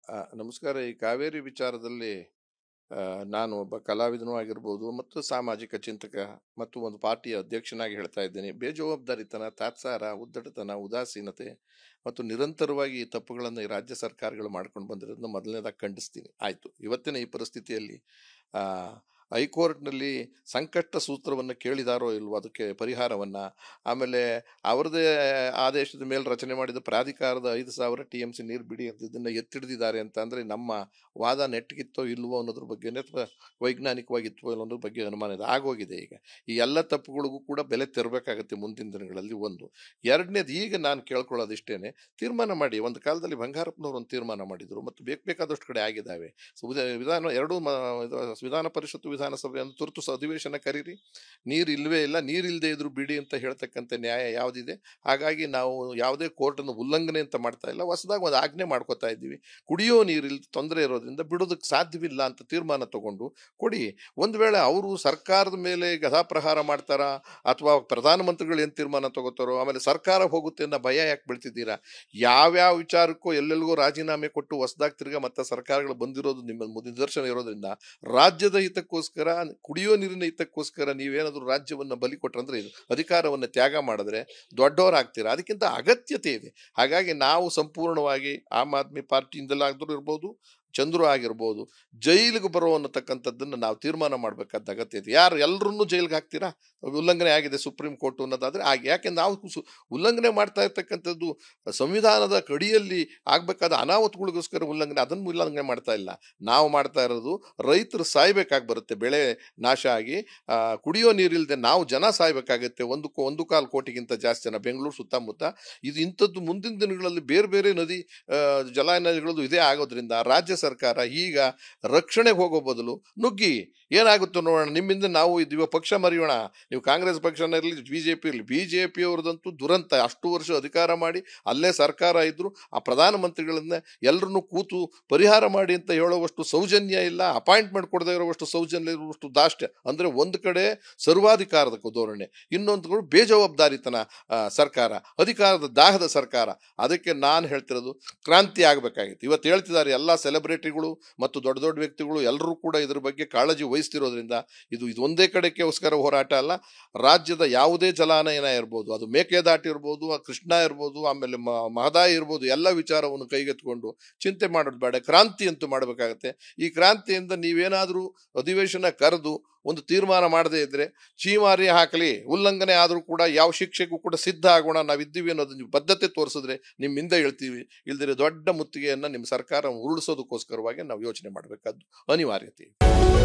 ಆ, ನಮಸ್ಕಾರ ಈ ಕಾವೇರಿ ವಿಚಾರದಲ್ಲಿ ಆ, ನಾನು ಒಬ್ಬ ಕಲಾವಿದನೂ ಆಗಿರ್ಬೋದು ಮತ್ತು ಸಾಮಾಜಿಕ ಚಿಂತಕ ಮತ್ತು ಒಂದು ಪಾರ್ಟಿಯ ಅಧ್ಯಕ್ಷನಾಗಿ ಹೇಳ್ತಾ ಇದ್ದೇನೆ ಬೇಜವಾಬ್ದಾರಿತನ ತಾತ್ಸಾರ ಉದ್ದಟತನ ಉದಾಸೀನತೆ ಮತ್ತು ನಿರಂತರವಾಗಿ ಈ ತಪ್ಪುಗಳನ್ನು ಈ ರಾಜ್ಯ ಸರ್ಕಾರಗಳು ಮಾಡ್ಕೊಂಡು ಬಂದಿರೋದನ್ನ ಮೊದಲನೇದಾಗಿ ಖಂಡಿಸ್ತೀನಿ ಆಯಿತು ಇವತ್ತಿನ ಈ ಪರಿಸ್ಥಿತಿಯಲ್ಲಿ ಆ, ಹೈಕೋರ್ಟ್ನಲ್ಲಿ ಸಂಕಷ್ಟ ಸೂತ್ರವನ್ನು ಕೇಳಿದಾರೋ ಇಲ್ವೋ ಅದಕ್ಕೆ ಪರಿಹಾರವನ್ನು ಆಮೇಲೆ ಅವರದೇ ಆದೇಶದ ಮೇಲೆ ರಚನೆ ಮಾಡಿದ ಪ್ರಾಧಿಕಾರದ ಐದು ಸಾವಿರ ಟಿ ಎಮ್ ಸಿ ನೀರು ಬಿಡಿ ಅಂತ ಇದನ್ನು ಎತ್ತಿಡ್ದಿದ್ದಾರೆ ಅಂತ ಅಂದರೆ ನಮ್ಮ ವಾದ ನೆಟ್ಟಗಿತ್ತೋ ಇಲ್ವೋ ಅನ್ನೋದ್ರ ಬಗ್ಗೆನೇ ಅಥವಾ ವೈಜ್ಞಾನಿಕವಾಗಿತ್ತೋ ಇಲ್ಲೋ ಅನ್ನೋದ್ರ ಬಗ್ಗೆ ಅನುಮಾನ ಇದೆ ಆಗೋಗಿದೆ ಈಗ ಈ ಎಲ್ಲ ತಪ್ಪುಗಳಿಗೂ ಕೂಡ ಬೆಲೆ ತೆರಬೇಕಾಗತ್ತೆ ಮುಂದಿನ ದಿನಗಳಲ್ಲಿ ಒಂದು ಎರಡನೇದು ಈಗ ನಾನು ಕೇಳ್ಕೊಳ್ಳೋದಿಷ್ಟೇನೆ ತೀರ್ಮಾನ ಮಾಡಿ ಒಂದು ಕಾಲದಲ್ಲಿ ಬಂಗಾರಪ್ಪನವರು ಒಂದು ತೀರ್ಮಾನ ಮಾಡಿದರು ಮತ್ತು ಬೇಕು ಬೇಕಾದಷ್ಟು ಕಡೆ ಆಗಿದ್ದಾವೆ ಸೊ ಉದ- ವಿಧಾನ ಎರಡೂ ಮ- ಇದು ವಿಧಾನ ಪರಿಷತ್ತು ವಿಧಾನಸಭೆ ಒಂದು ತುರ್ತು ಸ- ಅಧಿವೇಶನ ಕರೀರಿ ನೀರು ಇಲ್ವೇ ಇಲ್ಲ ನೀರಿಲ್ಲದೆ ಇದ್ರು ಬಿಡಿ ಅಂತ ಹೇಳ್ತಕ್ಕಂಥ ನ್ಯಾಯ ಯಾವುದಿದೆ ಹಾಗಾಗಿ ನಾವು ಯಾವುದೇ ಕೋರ್ಟನ್ನು ಉಲ್ಲಂಘನೆ ಅಂತ ಮಾಡ್ತಾ ಇಲ್ಲ ಹೊಸದಾಗಿ ಒಂದು ಆಜ್ಞೆ ಮಾಡ್ಕೋತಾ ಇದ್ದೀವಿ ಕುಡಿಯೋ ನೀರಿಲ್ ತೊಂದರೆ ಇರೋದ್ರಿಂದ ಬಿಡೋದಕ್ಕೆ ಸಾಧ್ಯವಿಲ್ಲ ಅಂತ ತೀರ್ಮಾನ ತಗೊಂಡು ಕೊಡಿ ಒಂದು ವೇಳೆ ಅವರು ಸರ್ಕಾರದ ಮೇಲೆ ಗದಾಪ್ರಹಾರ ಮಾಡ್ತಾರ ಅಥವಾ ಪ್ರಧಾನಮಂತ್ರಿಗಳು ಏನು ತೀರ್ಮಾನ ತಗೋತಾರೋ ಆಮೇಲೆ ಸರ್ಕಾರ ಹೋಗುತ್ತೆ ಅನ್ನೋ ಭಯ ಯಾಕೆ ಬೀಳ್ತಿದ್ದೀರಾ ಯಾವ್ಯಾವ ವಿಚಾರಕ್ಕೂ ಎಲ್ಲೆಲ್ಗೋ ರಾಜೀನಾಮೆ ಕೊಟ್ಟು ಹೊಸದಾಗಿ ತಿರ್ಗಾ ಮತ್ತೆ ಸರ್ಕಾರಗಳು ಬಂದಿರೋದು ನಿಮ್ಮ ಮು- ನಿದರ್ಶನ ಇರೋದ್ರಿಂದ ರಾಜ್ಯದ ಹಿತಕ್ಕೋಸ್ಕರ ಕುಡಿಯೋ ನೀರಿನ ಹಿತಕ್ಕೋಸ್ಕರ ನೀವೇನಾದರೂ ರಾಜ್ಯವನ್ನು ಬಲಿ ಕೊಟ್ರಂದ್ರೆ ಇದು ಅಧಿಕಾರವನ್ನು ತ್ಯಾಗ ಮಾಡಿದ್ರೆ ದೊಡ್ಡವರಾಗ್ತೀರಾ ಅದಕ್ಕಿಂತ ಅಗತ್ಯತೆ ಇದೆ ಹಾಗಾಗಿ ನಾವು ಸಂಪೂರ್ಣವಾಗಿ ಆಮ್ ಆದ್ಮಿ ಪಾರ್ಟಿಯಿಂದಲಾದ್ರೂ ಇರ್ಬೋದು ಚಂದ್ರು ಆಗಿರ್ಬೋದು ಜೈಲಿಗೆ ಬರೋ ಅನ್ನತಕ್ಕಂಥದ್ದನ್ನು ನಾವು ತೀರ್ಮಾನ ಮಾಡಬೇಕಾದ ಅಗತ್ಯ ಇದೆ ಯಾರು ಎಲ್ಲರನ್ನೂ ಜೈಲಿಗೆ ಹಾಕ್ತೀರಾ ಉಲ್ಲಂಘನೆ ಆಗಿದೆ ಸುಪ್ರೀಂ ಕೋರ್ಟ್ ಅನ್ನೋದಾದ್ರೆ ಹಾಗೆ ಯಾಕೆ ನಾವು ಸು- ಉಲ್ಲಂಘನೆ ಮಾಡ್ತಾ ಇರ್ತಕ್ಕಂಥದ್ದು ಸಂವಿಧಾನದ ಕಡಿಯಲ್ಲಿ ಆಗಬೇಕಾದ ಅನಾಹುತಗಳಿಗೋಸ್ಕರ ಉಲ್ಲಂಘನೆ ಅದನ್ನು ಉಲ್ಲಂಘನೆ ಮಾಡ್ತಾ ಇಲ್ಲ ನಾವು ಮಾಡ್ತಾ ಇರೋದು ರೈತರು ಸಾಯ್ಬೇಕಾಗಿ ಬರುತ್ತೆ ಬೆಳೆ ನಾಶ ಆಗಿ ಆ, ಕುಡಿಯೋ ನೀರಿಲ್ಲದೆ ನಾವು ಜನ ಸಾಯ್ಬೇಕಾಗತ್ತೆ ಒಂದು ಕೋ- ಒಂದು ಕಾಲು ಕೋಟಿಗಿಂತ ಜಾಸ್ತಿ ಜನ ಬೆಂಗಳೂರು ಸುತ್ತಮುತ್ತ ಇದು ಇಂಥದ್ದು ಮುಂದಿನ ದಿನಗಳಲ್ಲಿ ಬೇರೆ ಬೇರೆ ನದಿ ಆ, ಜಲಾನಯಗಳದ್ದು ಇದೇ ಆಗೋದ್ರಿಂದ ರಾಜ್ಯ ಸರ್ಕಾರ ಈಗ ರಕ್ಷಣೆಗೆ ಹೋಗೋ ಬದಲು ನುಗ್ಗಿ ಏನಾಗುತ್ತೋ ನೋಡೋಣ ನಿಮ್ಮಿಂದ ನಾವು ಇದೀವ ಪಕ್ಷ ಮರೆಯೋಣ ನೀವು ಕಾಂಗ್ರೆಸ್ ಪಕ್ಷನ ಇರಲಿ ಬಿ ಜೆ ಪಿ ಇರಲಿ ಬಿ ಜೆ ಪಿ ಅವ್ರದಂತೂ ದುರಂತ ಅಷ್ಟು ವರ್ಷ ಅಧಿಕಾರ ಮಾಡಿ ಅಲ್ಲೇ ಸರ್ಕಾರ ಇದ್ರು ಆ ಪ್ರಧಾನಮಂತ್ರಿಗಳನ್ನ ಎಲ್ಲರನ್ನೂ ಕೂತು ಪರಿಹಾರ ಮಾಡಿ ಅಂತ ಹೇಳುವಷ್ಟು ಸೌಜನ್ಯ ಇಲ್ಲ ಅಪಾಯಿಂಟ್ಮೆಂಟ್ ಕೊಡದೇ ಇರುವಷ್ಟು ಸೌಜನ್ಯ ಇರುವಷ್ಟು ದಾಷ್ಟ್ಯ ಅಂದ್ರೆ ಒಂದು ಕಡೆ ಸರ್ವಾಧಿಕಾರದ ಧೋರಣೆ ಇನ್ನೊಂದು ಕಡೆ ಬೇಜವಾಬ್ದಾರಿತನ ಆ, ಸರ್ಕಾರ ಅಧಿಕಾರದ ದಾಹದ ಸರ್ಕಾರ ಅದಕ್ಕೆ ನಾನು ಹೇಳ್ತಿರೋದು ಕ್ರಾಂತಿ ಆಗಬೇಕಾಗಿತ್ತು ಇವತ್ತು ಹೇಳ್ತಿದ್ದಾರೆ ಎಲ್ಲ ಸೆಲೆಬ್ರಿಟಿಗಳು ಮತ್ತು ದೊಡ್ಡ ದೊಡ್ಡ ವ್ಯಕ್ತಿಗಳು ಎಲ್ಲರೂ ಕೂಡ ಇದ್ರ ಬಗ್ಗೆ ಕಾಳಜಿ ವಹಿಸ್ತಿರೋದ್ರಿಂದ ಇದು ಇದು ಒಂದೇ ಕಡೆಗೋಸ್ಕರ ಹೋರಾಟ ಅಲ್ಲ ರಾಜ್ಯದ ಯಾವುದೇ ಜಲಾನಯನ ಇರ್ಬೋದು ಅದು ಮೇಕೆದಾಟು ಇರ್ಬೋದು ಆ ಕೃಷ್ಣ ಇರ್ಬೋದು ಆಮೇಲೆ ಮ- ಮಹದಾಯಿ ಇರ್ಬೋದು ಎಲ್ಲ ವಿಚಾರವನ್ನು ಕೈಗೆತ್ಕೊಂಡು ಚಿಂತೆ ಮಾಡೋದು ಬೇಡ ಕ್ರಾಂತಿ ಅಂತೂ ಮಾಡಬೇಕಾಗತ್ತೆ ಈ ಕ್ರಾಂತಿಯಿಂದ ನೀವೇನಾದರೂ ಅಧಿವೇಶನ ಕರೆದು ಒಂದು ತೀರ್ಮಾನ ಮಾಡದೇ ಇದ್ರೆ ಚೀಮಾರಿ ಹಾಕಲಿ ಉಲ್ಲಂಘನೆ ಆದರೂ ಕೂಡ ಯಾವ ಶಿಕ್ಷೆಗೂ ಕೂಡ ಸಿದ್ಧ ಆಗೋಣ ನಾವಿದ್ದೀವಿ ಅನ್ನೋದು ನೀವು ಬದ್ಧತೆ ತೋರಿಸಿದ್ರೆ ನಿಮ್ಮಿಂದ ಹೇಳ್ತೀವಿ ಇಲ್ದಿರೆ ದೊಡ್ಡ ಮುತ್ತಿಗೆಯನ್ನು ನಿಮ್ಮ ಸರ್ಕಾರ ಉರುಳಿಸೋದಕ್ಕೋಸ್ಕರವಾಗಿ ನಾವು ಯೋಚನೆ ಮಾಡಬೇಕಾದ್ದು ಅನಿವಾರ್ಯತೆ ಇದೆ.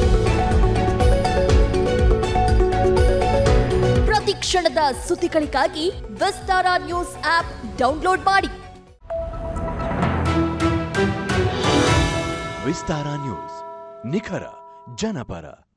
ಪ್ರತಿ ಕ್ಷಣದ ಸುದ್ದಿಗಳಿಗಾಗಿ ವಿಸ್ತಾರ ನ್ಯೂಸ್ ಆಪ್ ಡೌನ್ಲೋಡ್ ಮಾಡಿ ವಿಸ್ತಾರ ನ್ಯೂಸ್ ನಿಖರ ಜನಪರ